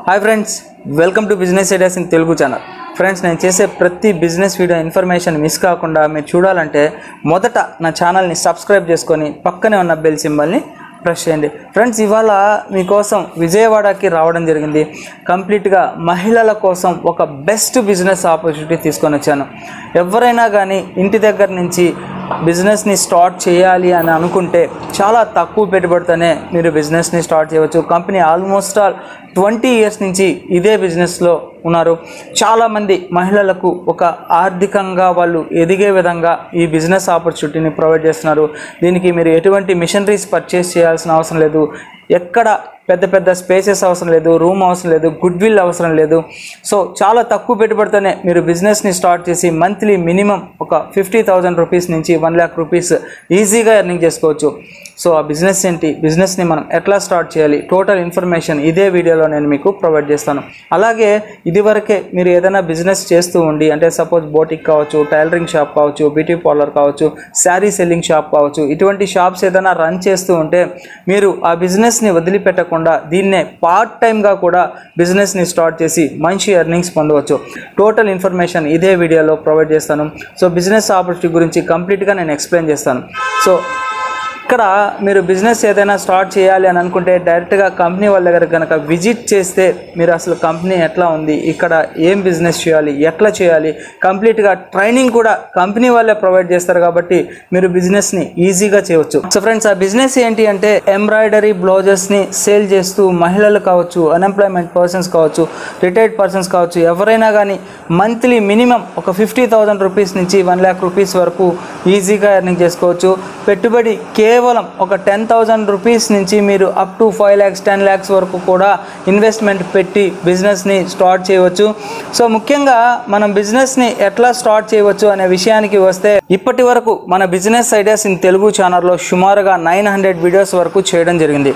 hi friends welcome to business ideas in Telugu channel friends నేను చేసే ప్రతి బిజినెస్ వీడియో ఇన్ఫర్మేషన్ మిస్ కాకుండా మీరు చూడాలంటే మొదట నా ఛానల్ని సబ్స్క్రైబ్ చేసుకొని పక్కనే ఉన్న బెల్ సింబల్ని ప్రెస్ చేయండి ఫ్రెండ్స్ ఇవాళ మీకోసం విజయవాడకి రావడం జరిగింది కంప్లీట్గా మహిళల కోసం ఒక బెస్ట్ బిజినెస్ ఆపర్చునిటీ తీసుకొని వచ్చాను ఎవరైనా కానీ ఇంటి దగ్గర నుంచి బిజినెస్ని స్టార్ట్ చేయాలి అని అనుకుంటే చాలా తక్కువ పెట్టుబడితోనే మీరు బిజినెస్ని స్టార్ట్ చేయవచ్చు company almost all twenty years నుంచి ఇదే బిజినెస్లో ఉన్నారు చాలామంది మహిళలకు ఒక ఆర్థికంగా వాళ్ళు ఎదిగే విధంగా ఈ బిజినెస్ ఆపర్చునిటీని ప్రొవైడ్ చేస్తున్నారు దీనికి మీరు ఎటువంటి మిషనరీస్ పర్చేస్ చేయాల్సిన అవసరం లేదు ఎక్కడ పెద్ద పెద్ద స్పేసెస్ అవసరం లేదు రూమ్ అవసరం లేదు గుడ్ విల్ అవసరం లేదు సో చాలా తక్కువ పెట్టుబడితోనే మీరు బిజినెస్ని స్టార్ట్ చేసి మంత్లీ మినిమం ఒక ఫిఫ్టీ థౌజండ్ రూపీస్ నుంచి వన్ ల్యాక్ రూపీస్ ఈజీగా ఎర్నింగ్ చేసుకోవచ్చు సో ఆ బిజినెస్ ఏంటి బిజినెస్ని మనం ఎట్లా స్టార్ట్ చేయాలి టోటల్ ఇన్ఫర్మేషన్ ఇదే వీడియోలో నేను మీకు ప్రొవైడ్ చేస్తాను అలాగే ఇదివరకే మీరు ఏదైనా బిజినెస్ చేస్తూ ఉండి అంటే సపోజ్ బోటిక్ కావచ్చు టైలరింగ్ షాప్ కావచ్చు బ్యూటీ పార్లర్ కావచ్చు శారీ సెల్లింగ్ షాప్ కావచ్చు ఇటువంటి షాప్స్ ఏదైనా రన్ చేస్తూ ఉంటే మీరు ఆ బిజినెస్ని వదిలిపెట్టకుండా దీన్నే పార్ట్ టైంగా కూడా బిజినెస్ని స్టార్ట్ చేసి మంచి ఎర్నింగ్స్ పొందవచ్చు టోటల్ ఇన్ఫర్మేషన్ ఇదే వీడియోలో ప్రొవైడ్ చేస్తాను సో బిజినెస్ ఆపర్చునిటీ గురించి కంప్లీట్గా నేను ఎక్స్ప్లెయిన్ చేస్తాను సో ఇక్కడ మీరు బిజినెస్ ఏదైనా స్టార్ట్ చేయాలి అని అనుకుంటే డైరెక్ట్గా కంపెనీ వాళ్ళ దగ్గర కనుక విజిట్ చేస్తే మీరు అసలు కంపెనీ ఎట్లా ఉంది ఇక్కడ ఏం బిజినెస్ చేయాలి ఎట్లా చేయాలి కంప్లీట్గా ట్రైనింగ్ కూడా కంపెనీ వాళ్ళే ప్రొవైడ్ చేస్తారు కాబట్టి మీరు బిజినెస్ని ఈజీగా చేయవచ్చు సో ఫ్రెండ్స్ ఆ బిజినెస్ ఏంటి అంటే ఎంబ్రాయిడరీ బ్లౌజెస్ని సేల్ చేస్తూ మహిళలు కావచ్చు అన్ఎంప్లాయ్మెంట్ పర్సన్స్ కావచ్చు రిటైర్డ్ పర్సన్స్ కావచ్చు ఎవరైనా కానీ మంత్లీ మినిమం ఒక ఫిఫ్టీ థౌసండ్ రూపీస్ నుంచి వన్ ల్యాక్ రూపీస్ వరకు ఈజీగా ఎర్నింగ్ చేసుకోవచ్చు పెట్టుబడి కేవలం ఒక టెన్ థౌజండ్ రూపీస్ నుంచి మీరు up to five lakhs ten lakhs వరకు కూడా ఇన్వెస్ట్మెంట్ పెట్టి బిజినెస్ని స్టార్ట్ చేయవచ్చు సో ముఖ్యంగా మనం బిజినెస్ని ఎట్లా స్టార్ట్ చేయవచ్చు అనే విషయానికి వస్తే ఇప్పటి వరకు మన బిజినెస్ ఐడియాస్ ఇన్ తెలుగు ఛానల్లో సుమారుగా నైన్ హండ్రెడ్ వీడియోస్ వరకు చేయడం జరిగింది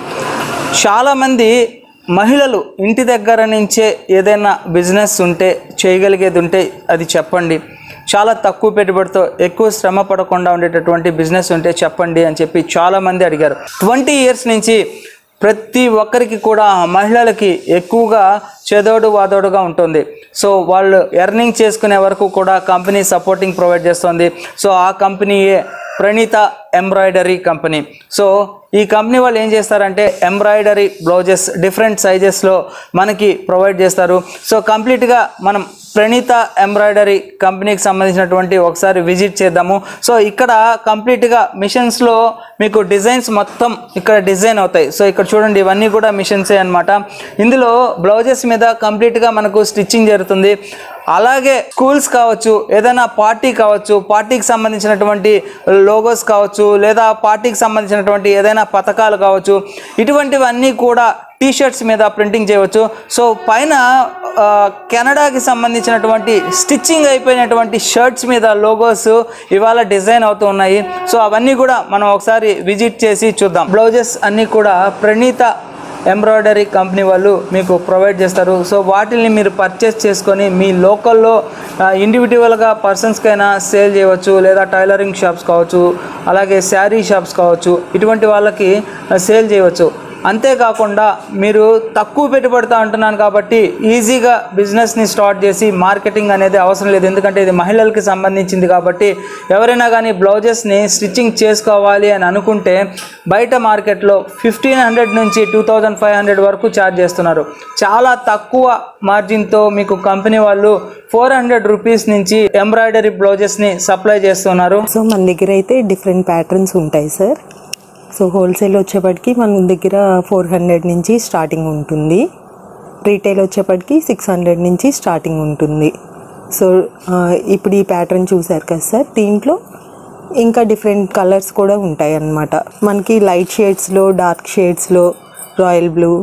చాలామంది మహిళలు ఇంటి దగ్గర నుంచే ఏదైనా బిజినెస్ ఉంటే చేయగలిగేది ఉంటే అది చెప్పండి చాలా తక్కువ పెట్టుబడితో ఎక్కువ శ్రమ పడకుండా ఉండేటటువంటి బిజినెస్ ఉంటే చెప్పండి అని చెప్పి చాలామంది అడిగారు ట్వంటీ ఇయర్స్ నుంచి ప్రతి ఒక్కరికి కూడా మహిళలకి ఎక్కువగా చేదోడు వాదోడుగా ఉంటుంది సో వాళ్ళు ఎర్నింగ్ చేసుకునే వరకు కూడా కంపెనీ సపోర్టింగ్ ప్రొవైడ్ చేస్తుంది సో ఆ కంపెనీయే ప్రణీత ఎంబ్రాయిడరీ కంపెనీ సో ఈ కంపెనీ వాళ్ళు ఏం చేస్తారంటే ఎంబ్రాయిడరీ బ్లౌజెస్ డిఫరెంట్ సైజెస్లో మనకి ప్రొవైడ్ చేస్తారు సో కంప్లీట్గా మనం ప్రణీత ఎంబ్రాయిడరీ కంపెనీకి సంబంధించినటువంటి ఒకసారి విజిట్ చేద్దాము సో ఇక్కడ కంప్లీట్గా మిషన్స్లో మీకు డిజైన్స్ మొత్తం ఇక్కడ డిజైన్ అవుతాయి సో ఇక్కడ చూడండి ఇవన్నీ కూడా మిషన్సే అనమాట ఇందులో బ్లౌజెస్ మీద కంప్లీట్గా మనకు స్టిచ్చింగ్ జరుగుతుంది అలాగే స్కూల్స్ కావచ్చు ఏదైనా పార్టీ కావచ్చు పార్టీకి సంబంధించినటువంటి లోగోస్ కావచ్చు లేదా పార్టీకి సంబంధించినటువంటి ఏదైనా పథకాలు కావచ్చు ఇటువంటివన్నీ కూడా టీ షర్ట్స్ మీద ప్రింటింగ్ చేయవచ్చు సో పైన ఆ, కెనడాకి సంబంధించినటువంటి స్టిచ్చింగ్ అయిపోయినటువంటి షర్ట్స్ మీద లోగోస్ ఇవాళ డిజైన్ అవుతూ ఉన్నాయి సో అవన్నీ కూడా మనం ఒకసారి విజిట్ చేసి చూద్దాం బ్లౌజెస్ అన్నీ కూడా ప్రణీత ఎంబ్రాయిడరీ కంపెనీ వాళ్ళు మీకు ప్రొవైడ్ చేస్తారు సో వాటిని మీరు పర్చేస్ చేసుకొని మీ లోకల్లో ఇండివిజువల్గా పర్సన్స్కైనా సేల్ చేయవచ్చు లేదా టైలరింగ్ షాప్స్ కావచ్చు అలాగే శారీ షాప్స్ కావచ్చు ఇటువంటి వాళ్ళకి సేల్ చేయవచ్చు అంతేకాకుండా మీరు తక్కువ పెట్టుబడితో అంటున్నాను కాబట్టి ఈజీగా బిజినెస్ని స్టార్ట్ చేసి మార్కెటింగ్ అనేది అవసరం లేదు ఎందుకంటే ఇది మహిళలకి సంబంధించింది కాబట్టి ఎవరైనా కానీ బ్లౌజెస్ని స్టిచ్చింగ్ చేసుకోవాలి అని అనుకుంటే బయట మార్కెట్లో ఫిఫ్టీన్ హండ్రెడ్ నుంచి టూ థౌజండ్ ఫైవ్ హండ్రెడ్ వరకు ఛార్జ్ చేస్తున్నారు చాలా తక్కువ మార్జిన్తో మీకు కంపెనీ వాళ్ళు ఫోర్ హండ్రెడ్ రూపీస్ నుంచి ఎంబ్రాయిడరీ బ్లౌజెస్ని సప్లై చేస్తున్నారు సో మన దగ్గర అయితే డిఫరెంట్ ప్యాటర్న్స్ ఉంటాయి సార్ సో హోల్సేల్ వచ్చేప్పటికి మన దగ్గర ఫోర్ హండ్రెడ్ నుంచి స్టార్టింగ్ ఉంటుంది రీటైల్ వచ్చేప్పటికి సిక్స్ హండ్రెడ్ నుంచి స్టార్టింగ్ ఉంటుంది సో ఆ, ఇప్పుడు ఈ ప్యాటర్న్ చూసారు కదా సార్ దీంట్లో ఇంకా డిఫరెంట్ కలర్స్ కూడా ఉంటాయి అన్నమాట మనకి లైట్ షేడ్స్లో డార్క్ షేడ్స్లో royal blue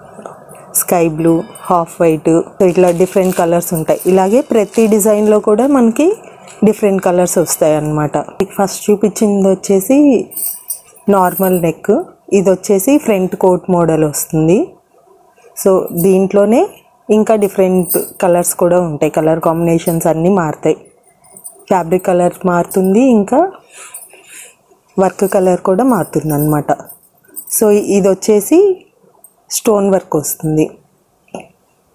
sky blue half white ఇట్లా డిఫరెంట్ కలర్స్ ఉంటాయి ఇలాగే ప్రతి డిజైన్లో కూడా మనకి డిఫరెంట్ కలర్స్ వస్తాయి అన్నమాట ఫస్ట్ చూపించింది వచ్చేసి నార్మల్ నెక్ ఇది వచ్చేసి ఫ్రంట్ కోట్ మోడల్ వస్తుంది సో దీంట్లోనే ఇంకా డిఫరెంట్ కలర్స్ కూడా ఉంటాయి కలర్ కాంబినేషన్స్ అన్నీ మారుతాయి ఫ్యాబ్రిక్ కలర్ మారుతుంది ఇంకా వర్క్ కలర్ కూడా మారుతుంది అనమాట సో ఇది వచ్చేసి స్టోన్ వర్క్ వస్తుంది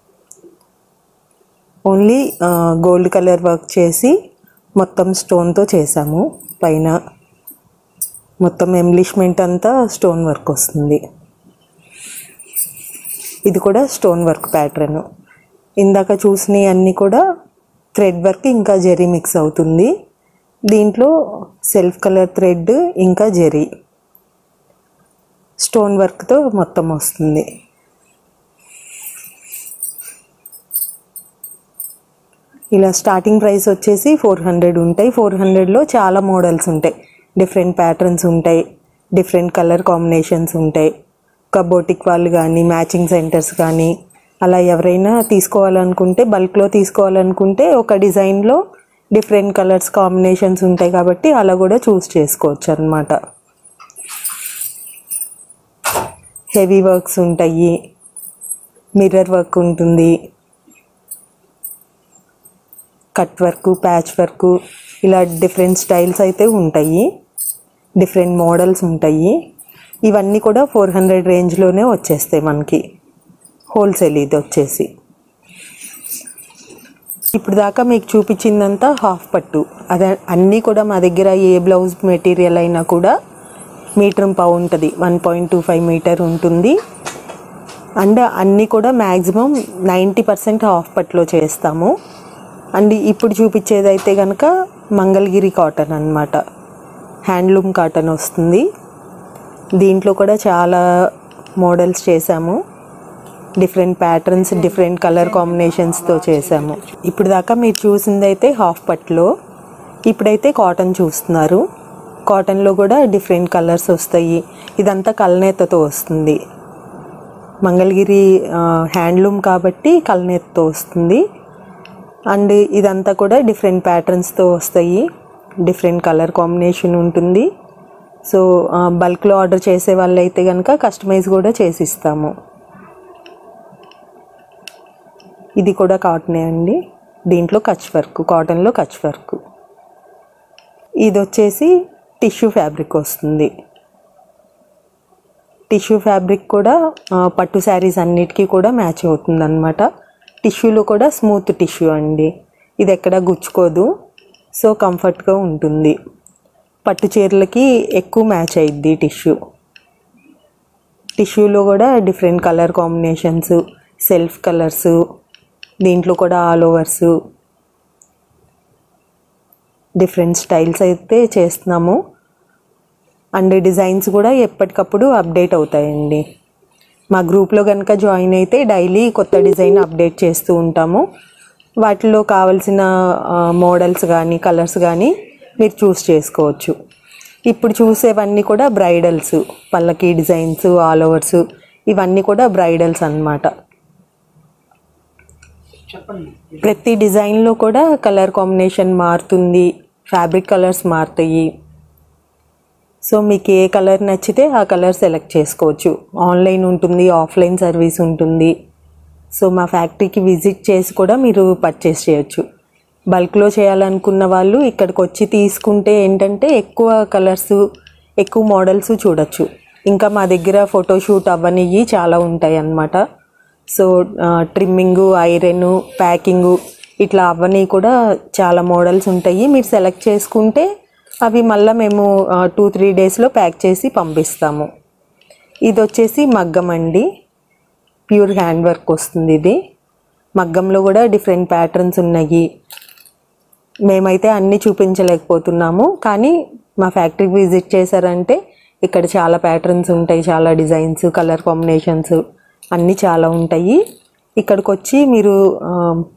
ఓన్లీ గోల్డ్ కలర్ వర్క్ చేసి మొత్తం స్టోన్తో చేసాము పైన మొత్తం ఎంబ్లిష్మెంట్ అంతా స్టోన్ వర్క్ వస్తుంది ఇది కూడా స్టోన్ వర్క్ ప్యాటర్న్ ఇందాక చూసినవి అన్నీ కూడా థ్రెడ్ వర్క్ ఇంకా జెరీ మిక్స్ అవుతుంది దీంట్లో సెల్ఫ్ కలర్ థ్రెడ్ ఇంకా జెరీ స్టోన్ వర్క్తో మొత్తం వస్తుంది ఇలా స్టార్టింగ్ ప్రైస్ వచ్చేసి ఫోర్ హండ్రెడ్ ఉంటాయి ఫోర్ హండ్రెడ్లో చాలా మోడల్స్ ఉంటాయి డిఫరెంట్ ప్యాటర్న్స్ ఉంటాయి డిఫరెంట్ కలర్ కాంబినేషన్స్ ఉంటాయి కబోటిక్ వాళ్ళు కానీ మ్యాచింగ్ సెంటర్స్ కానీ అలా ఎవరైనా తీసుకోవాలనుకుంటే బల్క్లో తీసుకోవాలనుకుంటే ఒక డిజైన్లో డిఫరెంట్ కలర్స్ కాంబినేషన్స్ ఉంటాయి కాబట్టి అలా కూడా చూస్ చేసుకోవచ్చు అనమాట హెవీ వర్క్స్ ఉంటాయి మిర్రర్ వర్క్ ఉంటుంది కట్ వర్క్ ప్యాచ్ వర్క్ ఇలా డిఫరెంట్ స్టైల్స్ అయితే ఉంటాయి డిఫరెంట్ మోడల్స్ ఉంటాయి ఇవన్నీ కూడా ఫోర్ హండ్రెడ్ రేంజ్లోనే వచ్చేస్తాయి మనకి హోల్సేల్ ఇది వచ్చేసి ఇప్పుడు దాకా మీకు చూపించిందంతా హాఫ్ పట్టు అదే అన్నీ కూడా మా దగ్గర ఏ బ్లౌజ్ మెటీరియల్ అయినా కూడా మీటర్ పావు ఉంటుంది one point two five metre ఉంటుంది అండ్ అన్నీ కూడా మ్యాక్సిమం నైంటీ పర్సెంట్ హాఫ్ పట్టులో చేస్తాము అండ్ ఇప్పుడు చూపించేది అయితే కనుక మంగళగిరి కాటన్ అన్నమాట హ్యాండ్లూమ్ కాటన్ వస్తుంది దీంట్లో కూడా చాలా మోడల్స్ చేశాము డిఫరెంట్ ప్యాటర్న్స్ డిఫరెంట్ కలర్ కాంబినేషన్స్తో చేశాము ఇప్పుడు దాకా మీరు చూసింది అయితే హాఫ్ పట్లో ఇప్పుడైతే కాటన్ చూస్తున్నారు కాటన్లో కూడా డిఫరెంట్ కలర్స్ వస్తాయి ఇదంతా కలనేతతో వస్తుంది మంగళగిరి ఆ, హ్యాండ్లూమ్ కాబట్టి కలనేతతో వస్తుంది అండ్ ఇదంతా కూడా డిఫరెంట్ ప్యాటర్న్స్తో వస్తాయి డిఫరెంట్ కలర్ కాంబినేషన్ ఉంటుంది సో ఆ, బల్క్లో ఆర్డర్ చేసే వాళ్ళైతే కనుక కస్టమైజ్ కూడా చేసి ఇస్తాము ఇది కూడా కాటనే అండి దీంట్లో కచ్ వర్క్ కాటన్లో కచ్ వర్క్ ఇది వచ్చేసి టిష్యూ ఫ్యాబ్రిక్ వస్తుంది టిష్యూ ఫ్యాబ్రిక్ కూడా ఆ, పట్టు శారీస్ అన్నిటికీ కూడా మ్యాచ్ అవుతుంది అనమాట టిష్యూలో కూడా స్మూత్ టిష్యూ అండి ఇది ఎక్కడ గుచ్చుకోదు సో కంఫర్ట్గా ఉంటుంది పట్టు చీరలకి ఎక్కువ మ్యాచ్ అయ్యిద్ది టిష్యూ టిష్యూలో కూడా different colour combinations self colours దీంట్లో కూడా ఆల్ ఓవర్స్ డిఫరెంట్ స్టైల్స్ అయితే చేస్తున్నాము అండ్ డిజైన్స్ కూడా ఎప్పటికప్పుడు అప్డేట్ అవుతాయండి మా గ్రూప్లో కనుక జాయిన్ అయితే డైలీ కొత్త డిజైన్ అప్డేట్ చేస్తూ ఉంటాము వాటిలో కావాల్సిన మోడల్స్ కానీ కలర్స్ కానీ మీరు చూస్ చేసుకోవచ్చు ఇప్పుడు చూసేవన్నీ కూడా బ్రైడల్స్ పల్లకి డిజైన్స్ ఆల్ ఓవర్స్ ఇవన్నీ కూడా బ్రైడల్స్ అన్నమాట చెప్పండి ప్రతి డిజైన్లో కూడా కలర్ కాంబినేషన్ మారుతుంది ఫ్యాబ్రిక్ కలర్స్ మారుతాయి సో మీకు ఏ కలర్ నచ్చితే ఆ కలర్ సెలెక్ట్ చేసుకోవచ్చు ఆన్లైన్ ఉంటుంది ఆఫ్లైన్ సర్వీస్ ఉంటుంది సో మా ఫ్యాక్టరీకి విజిట్ చేసి కూడా మీరు పర్చేస్ చేయొచ్చు బల్క్లో చేయాలనుకున్న వాళ్ళు ఇక్కడికి వచ్చి తీసుకుంటే ఏంటంటే ఎక్కువ కలర్స్ ఎక్కువ మోడల్స్ చూడొచ్చు ఇంకా మా దగ్గర ఫోటోషూట్ అవన్నీ చాలా ఉంటాయి అన్నమాట సో ట్రిమ్మింగు ఐరన్ ప్యాకింగు ఇట్లా అవన్నీ కూడా చాలా మోడల్స్ ఉంటాయి మీరు సెలెక్ట్ చేసుకుంటే అవి మళ్ళీ మేము టూ త్రీ డేస్లో ప్యాక్ చేసి పంపిస్తాము ఇది వచ్చేసి మగ్గం అండి ప్యూర్ హ్యాండ్ వర్క్ వస్తుంది ఇది మగ్గంలో కూడా డిఫరెంట్ ప్యాటర్న్స్ ఉన్నాయి మేమైతే అన్నీ చూపించలేకపోతున్నాము కానీ మా ఫ్యాక్టరీకి విజిట్ చేశారంటే ఇక్కడ చాలా ప్యాటర్న్స్ ఉంటాయి చాలా డిజైన్స్ కలర్ కాంబినేషన్స్ అన్నీ చాలా ఉంటాయి ఇక్కడికి వచ్చి మీరు ఆ,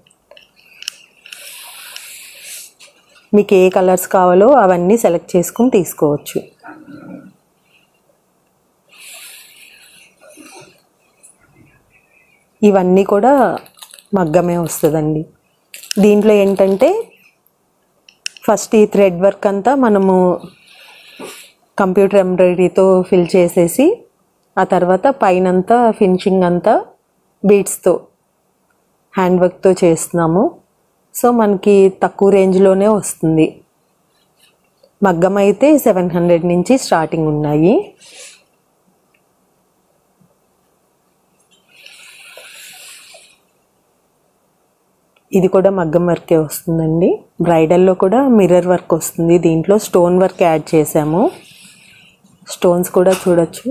మీకు ఏ కలర్స్ కావాలో అవన్నీ సెలెక్ట్ చేసుకుని తీసుకోవచ్చు ఇవన్నీ కూడా మగ్గమే వస్తుందండి దీంట్లో ఏంటంటే ఫస్ట్ ఈ థ్రెడ్ వర్క్ అంతా మనము కంప్యూటర్ ఎంబ్రాయిడరీతో ఫిల్ చేసేసి ఆ తర్వాత పైనంతా ఫినిషింగ్ అంతా బీడ్స్తో హ్యాండ్ వర్క్తో చేస్తున్నాము సో మనకి తక్కువ రేంజ్లోనే వస్తుంది మగ్గం అయితే సెవెన్ హండ్రెడ్ నుంచి స్టార్టింగ్ ఉన్నాయి ఇది కూడా మగ్గం వర్కే వస్తుందండి బ్రైడల్లో కూడా మిర్రర్ వర్క్ వస్తుంది దీంట్లో స్టోన్ వర్క్ యాడ్ చేసాము స్టోన్స్ కూడా చూడొచ్చు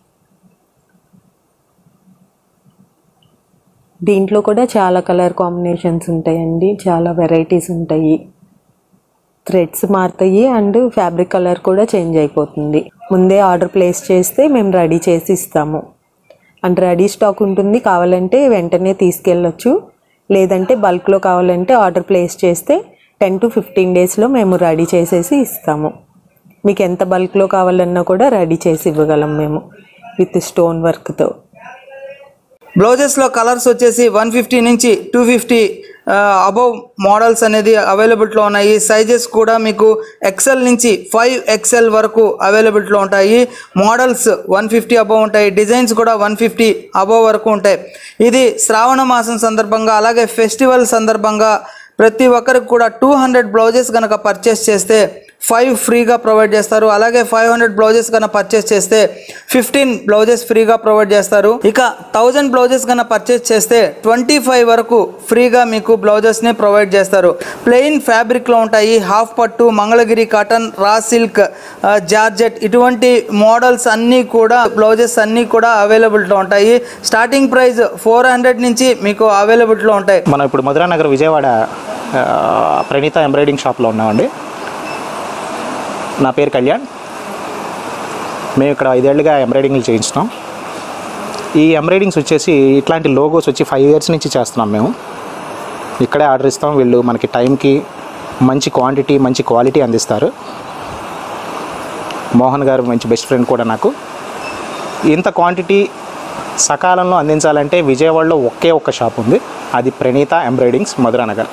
దీంట్లో కూడా చాలా కలర్ కాంబినేషన్స్ ఉంటాయండి చాలా వెరైటీస్ ఉంటాయి థ్రెడ్స్ మారుతాయి అండ్ ఫ్యాబ్రిక్ కలర్ కూడా చేంజ్ అయిపోతుంది ముందే ఆర్డర్ ప్లేస్ చేస్తే మేము రెడీ చేసి ఇస్తాము అండ్ రెడీ స్టాక్ ఉంటుంది కావాలంటే వెంటనే తీసుకెళ్ళొచ్చు లేదంటే బల్క్లో కావాలంటే ఆర్డర్ ప్లేస్ చేస్తే టెన్ టు ఫిఫ్టీన్ డేస్లో మేము రెడీ చేసేసి ఇస్తాము మీకు ఎంత బల్క్లో కావాలన్నా కూడా రెడీ చేసి ఇవ్వగలం మేము విత్ స్టోన్ వర్క్తో బ్లౌజెస్లో కలర్స్ వచ్చేసి వన్ ఫిఫ్టీ నుంచి టూ ఫిఫ్టీ అబౌవ్ మోడల్స్ అనేది అవైలబిలిటీలో ఉన్నాయి సైజెస్ కూడా మీకు ఎక్సెల్ నుంచి ఫైవ్ ఎక్సెల్ వరకు అవైలబిలిటీలో ఉంటాయి మోడల్స్ వన్ ఫిఫ్టీ అబౌవ్ ఉంటాయి డిజైన్స్ కూడా వన్ ఫిఫ్టీ అబౌవ్ వరకు ఉంటాయి ఇది శ్రావణ మాసం సందర్భంగా అలాగే ఫెస్టివల్ సందర్భంగా ప్రతి ఒక్కరికి కూడా టూ హండ్రెడ్ బ్లౌజెస్ కనుక పర్చేస్ చేస్తే ఫైవ్ ఫ్రీగా ప్రొవైడ్ చేస్తారు అలాగే ఫైవ్ హండ్రెడ్ బ్లౌజెస్ కన్నా పర్చేస్ చేస్తే ఫిఫ్టీన్ బ్లౌజెస్ ఫ్రీగా ప్రొవైడ్ చేస్తారు ఇక థౌజండ్ బ్లౌజెస్ కన్నా పర్చేస్ చేస్తే ట్వంటీ ఫైవ్ వరకు ఫ్రీగా మీకు బ్లౌజెస్ని ప్రొవైడ్ చేస్తారు ప్లెయిన్ ఫ్యాబ్రిక్లో ఉంటాయి హాఫ్ పట్టు మంగళగిరి కాటన్ రా సిల్క్ ఆ, జార్జెట్ ఇటువంటి మోడల్స్ అన్నీ కూడా బ్లౌజెస్ అన్నీ కూడా అవైలబిలిటీలో ఉంటాయి స్టార్టింగ్ ప్రైస్ ఫోర్ హండ్రెడ్ నుంచి మీకు అవైలబిలిటీలో ఉంటాయి మనం ఇప్పుడు మధురా నగర్ విజయవాడ ఆ, ప్రణీత ఎంబ్రాయిడింగ్ షాప్లో ఉన్నామండి నా పేరు కళ్యాణ్ మేము ఇక్కడ ఐదేళ్లుగా ఎంబ్రాయిడింగ్లు చేయించున్నాం ఈ ఎంబ్రాయిడింగ్స్ వచ్చేసి ఇట్లాంటి లోగోస్ వచ్చి ఫైవ్ ఇయర్స్ నుంచి చేస్తున్నాం మేము ఇక్కడే ఆర్డర్ ఇస్తాం వీళ్ళు మనకి టైంకి మంచి క్వాంటిటీ మంచి క్వాలిటీ అందిస్తారు మోహన్ గారు మంచి బెస్ట్ ఫ్రెండ్ కూడా నాకు ఇంత క్వాంటిటీ సకాలంలో అందించాలంటే విజయవాడలో ఒకే ఒక్క షాప్ ఉంది అది ప్రణీత ఎంబ్రాయిడింగ్స్ మధురా నగర్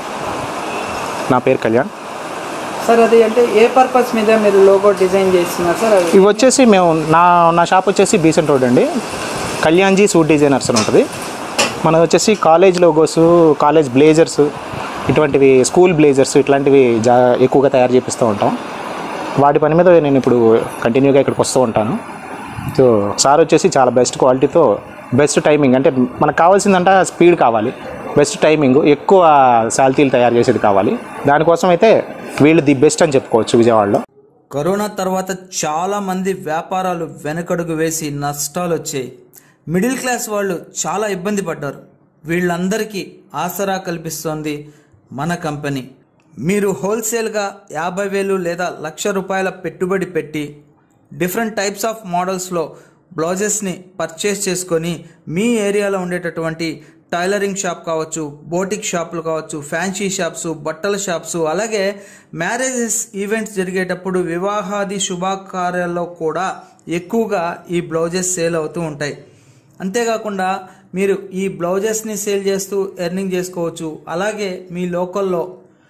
నా పేరు కళ్యాణ్ సార్ అది అంటే ఏ పర్పస్ మీద మీరు లోగో డిజైన్ చేస్తున్నారు సార్ అది ఇవి వచ్చేసి మేము నా నా షాప్ వచ్చేసి బీసెంట్ రోడ్ అండి కళ్యాణ్జీ సూట్ డిజైనర్స్ అని ఉంటుంది మనది వచ్చేసి కాలేజ్ లోగోస్ కాలేజ్ బ్లేజర్స్ ఇటువంటివి స్కూల్ బ్లేజర్స్ ఇట్లాంటివి జా ఎక్కువగా తయారు చేపిస్తూ ఉంటాం వాటి పని మీద నేను ఇప్పుడు కంటిన్యూగా ఇక్కడికి వస్తూ ఉంటాను సో సార్ వచ్చేసి చాలా బెస్ట్ క్వాలిటీతో బెస్ట్ టైమింగ్ అంటే మనకు కావాల్సిందంటే స్పీడ్ కావాలి బెస్ట్ టైమింగ్ ఎక్కువ శాలరీలు తయారు చేసేది కావాలి దానికోసం అయితే వీళ్ళు ది బెస్ట్ అని చెప్పుకోవచ్చు విజయవాడలో కరోనా తర్వాత చాలా మంది వ్యాపారాలు వెనకడుగు వేసి నష్టాలు వచ్చాయి మిడిల్ క్లాస్ వాళ్ళు చాలా ఇబ్బంది పడ్డారు వీళ్ళందరికీ ఆసరా కల్పిస్తోంది మన కంపెనీ మీరు హోల్సేల్గా యాభై వేలు లేదా లక్ష రూపాయల పెట్టుబడి పెట్టి డిఫరెంట్ టైప్స్ ఆఫ్ మోడల్స్లో బ్లౌజెస్ని పర్చేస్ చేసుకొని మీ ఏరియాలో ఉండేటటువంటి టైలరింగ్ షాప్ కావచ్చు బోటిక్ షాపులు కావచ్చు ఫ్యాన్సీ షాప్స్ బట్టల షాప్స్ అలాగే మ్యారేజెస్ ఈవెంట్స్ జరిగేటప్పుడు వివాహాది శుభకార్యాల్లో కూడా ఎక్కువగా ఈ బ్లౌజెస్ సేల్ అవుతూ ఉంటాయి అంతేకాకుండా మీరు ఈ బ్లౌజెస్ని సేల్ చేస్తూ ఎర్నింగ్ చేసుకోవచ్చు అలాగే మీ లోకల్లో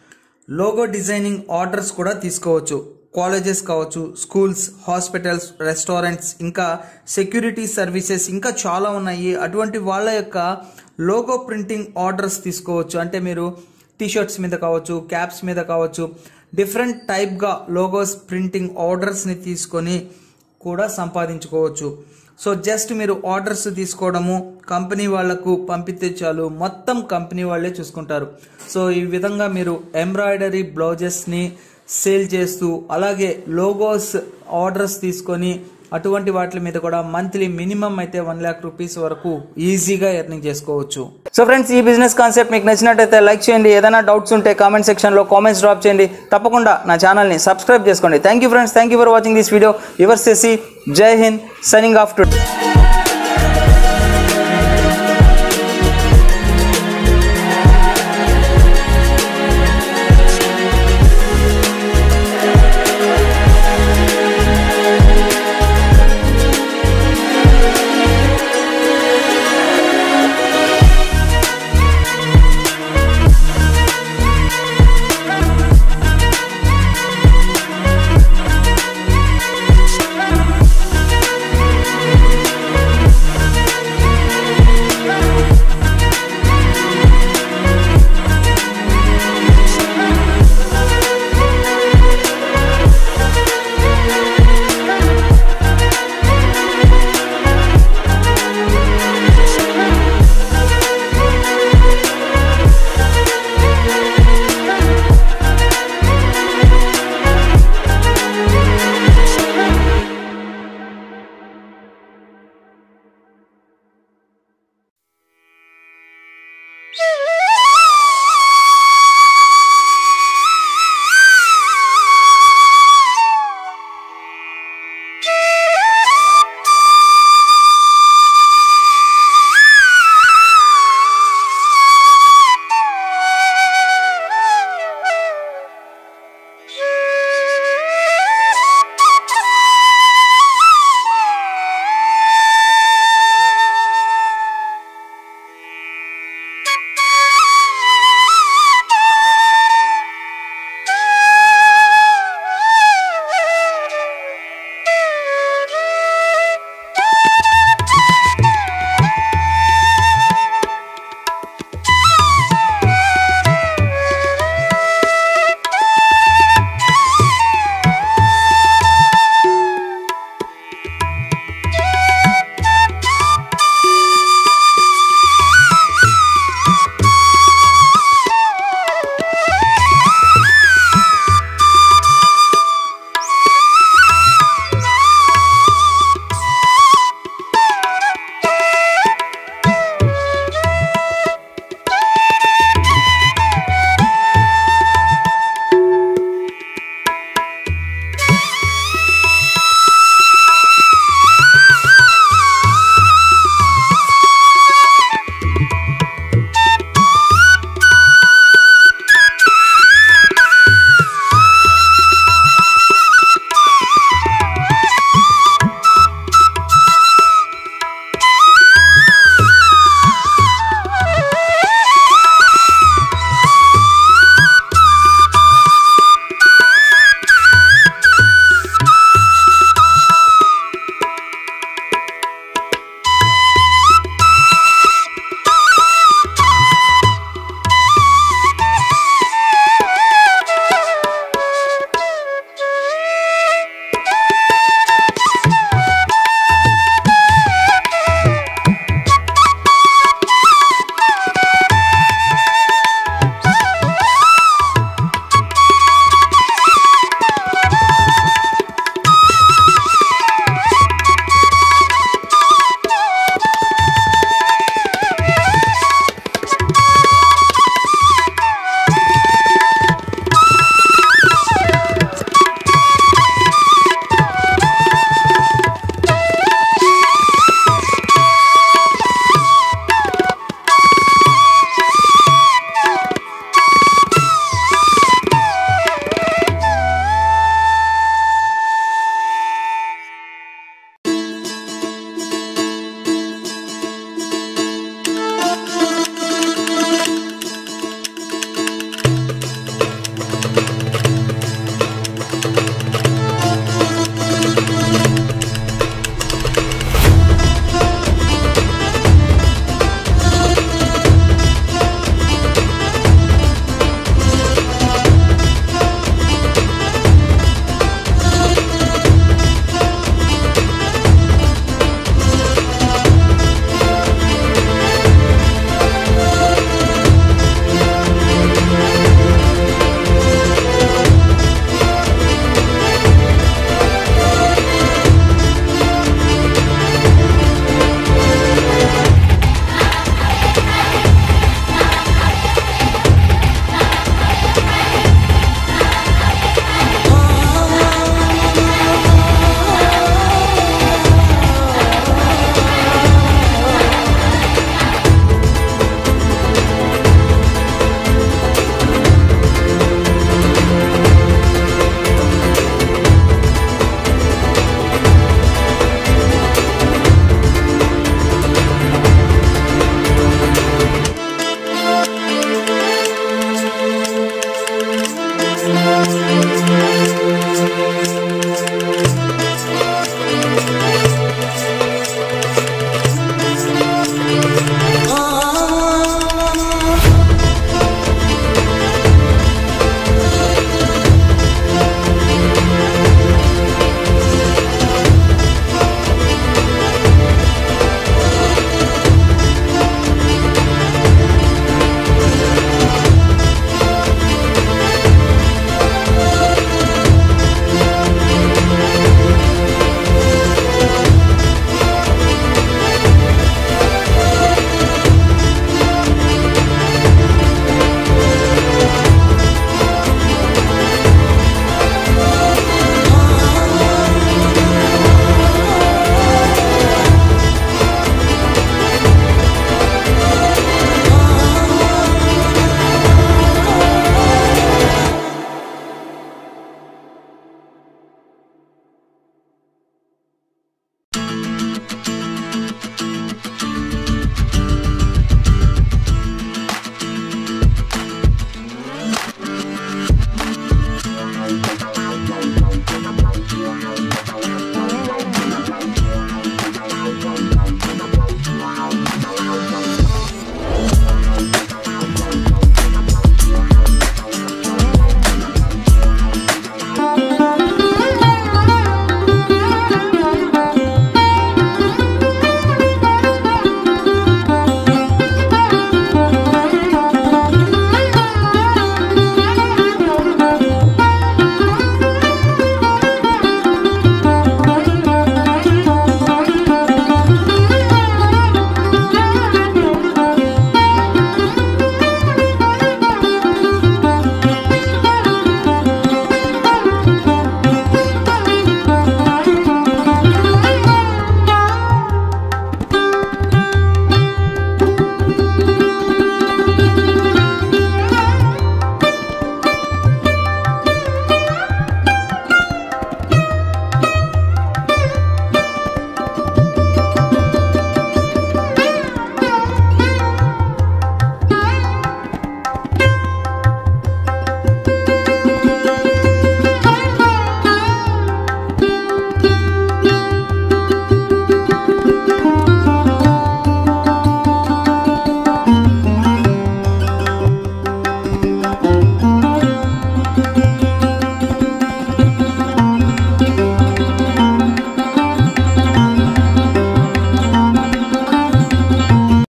లోగో డిజైనింగ్ ఆర్డర్స్ కూడా తీసుకోవచ్చు కాలేజెస్ కావచ్చు స్కూల్స్ హాస్పిటల్స్ రెస్టారెంట్స్ ఇంకా సెక్యూరిటీ సర్వీసెస్ ఇంకా చాలా ఉన్నాయి అటువంటి వాళ్ళ యొక్క లోగో ప్రింటింగ్ ఆర్డర్స్ తీసుకోవచ్చు అంటే మీరు టీషర్ట్స్ మీద కావచ్చు క్యాప్స్ మీద కావచ్చు డిఫరెంట్ టైప్గా లోగోస్ ప్రింటింగ్ ఆర్డర్స్ని తీసుకొని కూడా సంపాదించుకోవచ్చు సో జస్ట్ మీరు ఆర్డర్స్ తీసుకోవడము కంపెనీ వాళ్లకు పంపితే చాలు మొత్తం కంపెనీ వాళ్ళే చూసుకుంటారు సో ఈ విధంగా మీరు ఎంబ్రాయిడరీ బ్లౌజెస్ని సేల్ చేస్తూ అలాగే లోగోస్ ఆర్డర్స్ తీసుకొని అటువంటి వాటి మీద కూడా మంత్లీ మినిమం అయితే వన్ ల్యాక్ రూపీస్ వరకు ఈజీగా ఎర్నింగ్ చేసుకోవచ్చు సో ఫ్రెండ్స్ ఈ బిజినెస్ కాన్సెప్ట్ మీకు నచ్చినట్టయితే లైక్ చేయండి ఏదైనా డౌట్స్ ఉంటే కామెంట్ సెక్షన్లో కామెంట్స్ డ్రాప్ చేయండి తప్పకుండా నా ఛానల్ని సబ్స్క్రైబ్ చేసుకోండి thank you friends thank you for watching this video your సెసి జై హింద్ సైనింగ్ ఆఫ్ టు